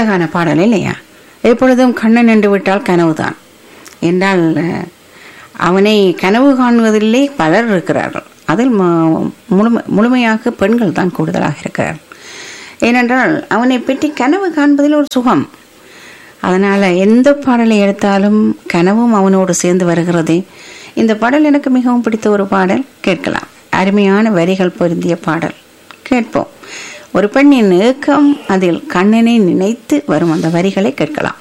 அழகான பாடல் இல்லையா எப்பொழுதும் கண்ணன் என்று விட்டால் கனவுதான் என்றால் அஹ், அவனை கனவு காண்பதிலே பலர் இருக்கிறார்கள் அதில் மு- முழுமை முழுமையாக பெண்கள் தான் கூடுதலாக இருக்கிறார்கள் ஏனென்றால் அவனை பற்றி கனவு காண்பதில் ஒரு சுகம் அதனால் எந்த பாடலை எடுத்தாலும் கனவும் அவனோடு சேர்ந்து வருகிறது இந்த பாடல் எனக்கு மிகவும் பிடித்த ஒரு பாடல் கேட்கலாம் அருமையான வரிகள் பொருந்திய பாடல் கேட்போம் ஒரு பெண்ணின் ஏக்கம் அதில் கண்ணனை நினைத்து வரும் அந்த வரிகளை கேட்கலாம்